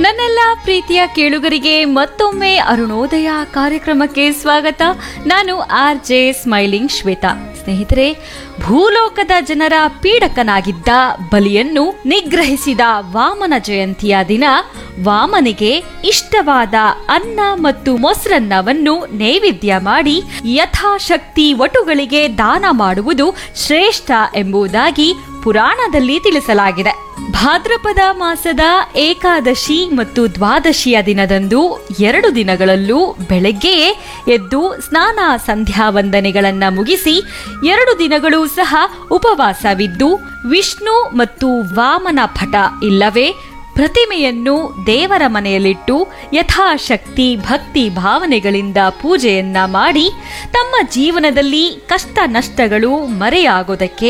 ನನ್ನೆಲ್ಲ ಪ್ರೀತಿಯ ಕೇಳುಗರಿಗೆ ಮತ್ತೊಮ್ಮೆ ಅರುಣೋದಯ ಕಾರ್ಯಕ್ರಮಕ್ಕೆ ಸ್ವಾಗತ ನಾನು ಆರ್ ಜೆ ಸ್ಮೈಲಿಂಗ್ ಶ್ವೇತಾ ಸ್ನೇಹಿತರೆ ಭೂಲೋಕದ ಜನರ ಪೀಡಕನಾಗಿದ್ದ ಬಲಿಯನ್ನು ನಿಗ್ರಹಿಸಿದ ವಾಮನ ಜಯಂತಿಯ ದಿನ ವಾಮನಿಗೆ ಇಷ್ಟವಾದ ಅನ್ನ ಮತ್ತು ಮೊಸರನ್ನವನ್ನು ನೈವೇದ್ಯ ಮಾಡಿ ಯಥಾಶಕ್ತಿ ವಟುಗಳಿಗೆ ದಾನ ಮಾಡುವುದು ಶ್ರೇಷ್ಠ ಎಂಬುದಾಗಿ ಪುರಾಣದಲ್ಲಿ ತಿಳಿಸಲಾಗಿದೆ ಭಾದ್ರಪದ ಮಾಸದ ಏಕಾದಶಿ ಮತ್ತು ದ್ವಾದಶಿಯ ದಿನದಂದು ಎರಡು ದಿನಗಳಲ್ಲೂ ಬೆಳಗ್ಗೆಯೇ ಎದ್ದು ಸ್ನಾನ ಸಂಧ್ಯಾ ವಂದನೆಗಳನ್ನ ಮುಗಿಸಿ ಎರಡು ದಿನಗಳೂ ಸಹ ಉಪವಾಸವಿದ್ದು ವಿಷ್ಣು ಮತ್ತು ವಾಮನ ಪಟ ಇಲ್ಲವೇ ಪ್ರತಿಮೆಯನ್ನು ದೇವರ ಮನೆಯಲ್ಲಿಟ್ಟು ಯಥಾಶಕ್ತಿ ಭಕ್ತಿ ಭಾವನೆಗಳಿಂದ ಪೂಜೆಯನ್ನ ಮಾಡಿ ತಮ್ಮ ಜೀವನದಲ್ಲಿ ಕಷ್ಟ ನಷ್ಟಗಳು ಮರೆಯಾಗೋದಕ್ಕೆ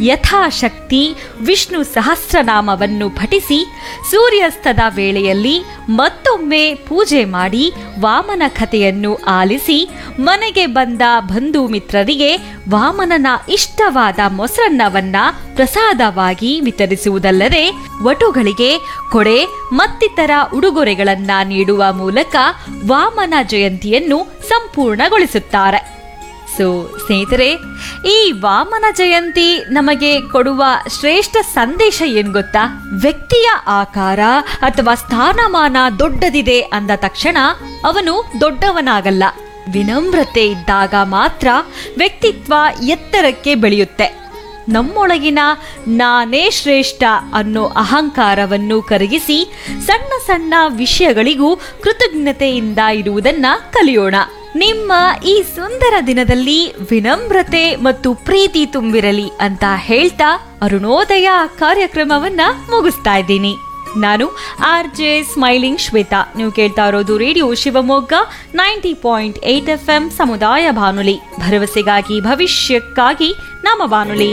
ಯಥಾಶಕ್ತಿ ವಿಷ್ಣು ಸಹಸ್ರನಾಮವನ್ನು ಪಠಿಸಿ ಸೂರ್ಯಾಸ್ತದ ವೇಳೆಯಲ್ಲಿ ಮತ್ತೊಮ್ಮೆ ಪೂಜೆ ಮಾಡಿ ವಾಮನ ಕಥೆಯನ್ನು ಆಲಿಸಿ ಮನೆಗೆ ಬಂದ ಬಂಧು ಮಿತ್ರರಿಗೆ ವಾಮನನ ಇಷ್ಟವಾದ ಮೊಸರನ್ನವನ್ನ ಪ್ರಸಾದವಾಗಿ ವಿತರಿಸುವುದಲ್ಲದೆ ವಟುಗಳಿಗೆ ಕೊಡೆ ಮತ್ತಿತರ ಉಡುಗೊರೆಗಳನ್ನ ನೀಡುವ ಮೂಲಕ ವಾಮನ ಜಯಂತಿಯನ್ನು ಸಂಪೂರ್ಣಗೊಳಿಸುತ್ತಾರೆ ಸೊ ಸ್ನೇಹಿತರೆ ಈ ವಾಮನ ಜಯಂತಿ ನಮಗೆ ಕೊಡುವ ಶ್ರೇಷ್ಠ ಸಂದೇಶ ಏನ್ ಗೊತ್ತಾ ವ್ಯಕ್ತಿಯ ಆಕಾರ ಅಥವಾ ಸ್ಥಾನಮಾನ ದೊಡ್ಡದಿದೆ ಅಂದ ತಕ್ಷಣ ಅವನು ದೊಡ್ಡವನಾಗಲ್ಲ ವಿನಮ್ರತೆ ಇದ್ದಾಗ ಮಾತ್ರ ವ್ಯಕ್ತಿತ್ವ ಎತ್ತರಕ್ಕೆ ಬೆಳೆಯುತ್ತೆ ನಮ್ಮೊಳಗಿನ ನಾನೇ ಶ್ರೇಷ್ಠ ಅನ್ನೋ ಅಹಂಕಾರವನ್ನು ಕರಗಿಸಿ ಸಣ್ಣ ಸಣ್ಣ ವಿಷಯಗಳಿಗೂ ಕೃತಜ್ಞತೆಯಿಂದ ಇರುವುದನ್ನ ಕಲಿಯೋಣ ನಿಮ್ಮ ಈ ಸುಂದರ ದಿನದಲ್ಲಿ ವಿನಮ್ರತೆ ಮತ್ತು ಪ್ರೀತಿ ತುಂಬಿರಲಿ ಅಂತ ಹೇಳ್ತಾ ಅರುಣೋದಯ ಕಾರ್ಯಕ್ರಮವನ್ನ ಮುಗಿಸ್ತಾ ಇದ್ದೀನಿ ನಾನು ಆರ್ ಜೆ ಸ್ಮೈಲಿಂಗ್ ಶ್ವೇತಾ ನೀವು ಕೇಳ್ತಾ ಇರೋದು radio Shivamogga ninety point eight F M ಸಮುದಾಯ ಬಾನುಲಿ ಭರವಸೆಗಾಗಿ ಭವಿಷ್ಯಕ್ಕಾಗಿ ನಮ್ಮ ಬಾನುಲಿ